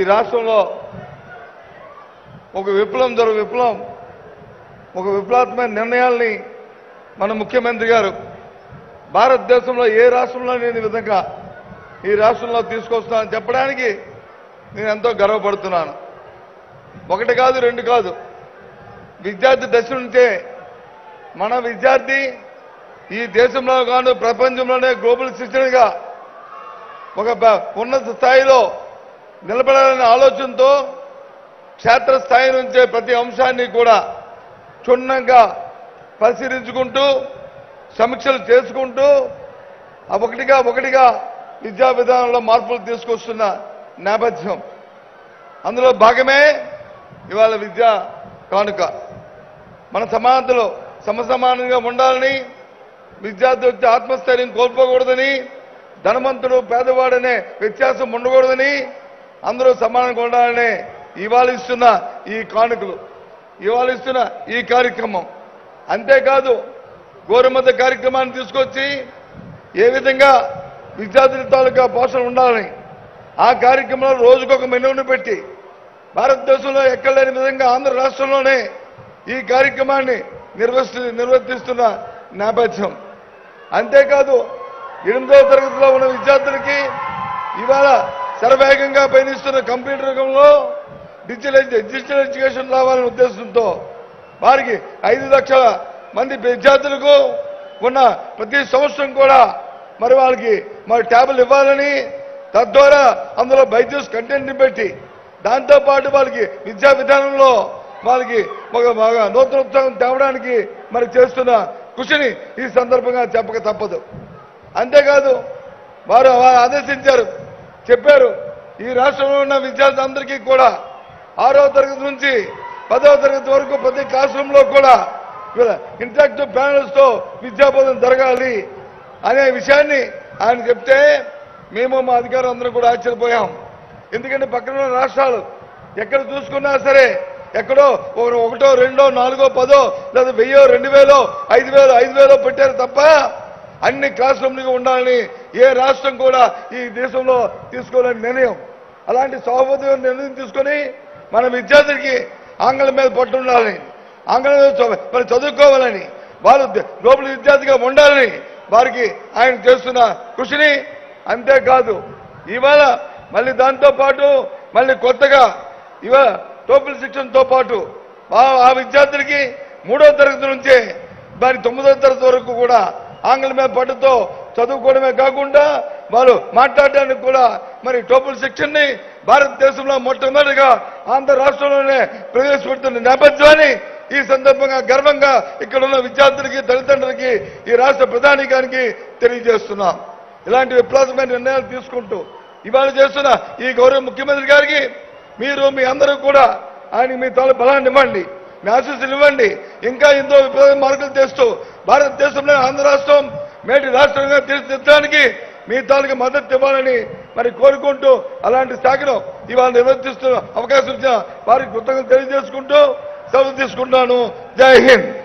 రాష్ట్రంలో ఒక విప్లవం జరుగు విప్లవం ఒక విప్లవాత్మక నిర్ణయాల్ని మన ముఖ్యమంత్రి గారు భారతదేశంలో ఏ రాష్ట్రంలో లేని విధంగా ఈ రాష్ట్రంలో తీసుకొస్తున్నానని చెప్పడానికి నేను ఎంతో గర్వపడుతున్నాను ఒకటి కాదు రెండు కాదు విద్యార్థి దశ నుంచే మన విద్యార్థి ఈ దేశంలో కాను ప్రపంచంలోనే గ్లోబల్ సిస్టమ్గా ఒక బ- ఉన్నత స్థాయిలో నిలబడాలనే ఆలోచనతో క్షేత్ర స్థాయి నుంచే ప్రతి అంశాన్ని కూడా క్షుణ్ణంగా పరిశీలించుకుంటూ సమీక్షలు చేసుకుంటూ ఆ ఒకటిగా ఒకటిగా విద్యా విధానంలో మార్పులు తీసుకొస్తున్న నేపథ్యం అందులో భాగమే ఇవాళ విద్యా కానుక మన సమానతలో సమసమానంగా ఉండాలని విద్యార్థి వచ్చే ఆత్మస్థైర్యం కోల్పోకూడదని ధనవంతుడు పేదవాడనే వ్యత్యాసం ఉండకూడదని అందరూ సమానంగా ఉండాలని ఇవాళ ఇస్తున్న ఈ కానుకలు ఇవాళ ఇస్తున్న ఈ కార్యక్రమం అంతేకాదు గోరుమద్ద కార్యక్రమాన్ని తీసుకొచ్చి ఏ విధంగా విద్యార్థుల తాలూకా పోషణ ఉండాలని ఆ కార్యక్రమంలో రోజుకొక మెనువును పెట్టి భారతదేశంలో ఎక్కడ లేని విధంగా ఆంధ్ర రాష్ట్రంలోనే ఈ కార్యక్రమాన్ని నిర్వహిస్తు నిర్వర్తిస్తున్న నేపథ్యం అంతేకాదు ఎనిమిదవ తరగతిలో ఉన్న విద్యార్థులకి ఇవాళ శరవేగంగా పయనిస్తున్న కంప్యూటర్ రంగంలో డిజిటల్ ఎడ్యు- డిజిటల్ ఎడ్యుకేషన్ రావాలనే ఉద్దేశంతో వారికి ఐదు లక్షల మంది విద్యార్థులకు ఉన్న ప్రతి సంవత్సరం కూడా మరి వాళ్ళకి మరి ట్యాబులు ఇవ్వాలని తద్వారా అందులో బైజూస్ కంటెంట్ని పెట్టి దాంతోపాటు వాళ్ళకి విద్యా విధానంలో వాళ్ళకి ఒక బాగా నూతన ఉత్సాహం తేవడానికి మరి చేస్తున్న కృషిని ఈ సందర్భంగా చెప్పక తప్పదు అంతేకాదు వారు వారు ఆదేశించారు చెప్పారు ఈ రాష్ట్రంలో ఉన్న విద్యార్థులందరికీ కూడా ఆరవ తరగతి నుంచి పదవ తరగతి వరకు ప్రతి క్లాస్ రూమ్ లో కూడా ఇంటరాక్టివ్ ప్యానల్స్ తో విద్యాబోధన జరగాలి అనే విషయాన్ని ఆయన చెప్తే మేము మా అధికారులు అందరం కూడా ఆశ్చర్యపోయాం ఎందుకంటే పక్కన ఉన్న రాష్ట్రాలు ఎక్కడ చూసుకున్నా సరే ఎక్కడో ఒక- ఒకటో రెండో నాలుగో పదో లేదా వెయ్యో రెండు వేలో ఐదు వేలు ఐదు వేలో పెట్టారు తప్ప అన్ని క్లాస్ రూమ్లుగా ఉండాలని ఏ రాష్ట్రం కూడా ఈ దేశంలో తీసుకోలేని నిర్ణయం అలాంటి సౌహృదయం నిర్ణయం తీసుకొని మన విద్యార్థులకి ఆంగ్లం మీద పట్టు ఉండాలని ఆంగ్లం మీద చ- మరి చదువుకోవాలని వారు ద- గ్లోబల్ విద్యార్థిగా ఉండాలని వారికి ఆయన చేస్తున్న కృషిని అంతేకాదు ఇవాళ మళ్ళీ దాంతో పాటు మళ్ళీ కొత్తగా ఇవాళ టోపుల్ శిక్షణతో పాటు ఆ- ఆ విద్యార్థులకి మూడో తరగతి నుంచే దాని తొమ్మిదో తరగతి వరకు కూడా ఆంగ్ల మీద పట్టుతో చదువుకోవడమే కాకుండా వాళ్ళు మాట్లాడడానికి కూడా మరి టోపుల్ శిక్షణని భారతదేశంలో మొట్టమొదటిగా ఆంధ్ర రాష్ట్రంలోనే ప్రవేశపెడుతున్న నేపథ్యాన్ని ఈ సందర్భంగా గర్వంగా ఇక్కడ ఉన్న విద్యార్థులకి తల్లిదండ్రులకి ఈ రాష్ట్ర ప్రధానికానికి తెలియజేస్తున్నాం ఇలాంటి విప్లవమైన నిర్ణయాలు తీసుకుంటూ ఇవాళ చేస్తున్న ఈ గౌరవ ముఖ్యమంత్రి గారికి మీరు మీ అందరూ కూడా ఆయన మీ తాను బలాన్ని ఇవ్వండి మీ ఆశీస్సులు ఇవ్వండి ఇంకా ఎంతో విప్లవ మార్పులు తెస్తూ భారతదేశంలో ఆంధ్ర రాష్ట్రం మేటి రాష్ట్రంగా తీర్చిదిద్దడానికి మీ తాలూకు మద్దతు ఇవ్వాలని మరి కోరుకుంటూ అలాంటి శాఖను ఇవాళ నిర్వర్తిస్తున్న అవకాశం ఇచ్చిన వారికి కృతజ్ఞతలు తెలియజేసుకుంటూ సెలవు తీసుకుంటాను జై హింద్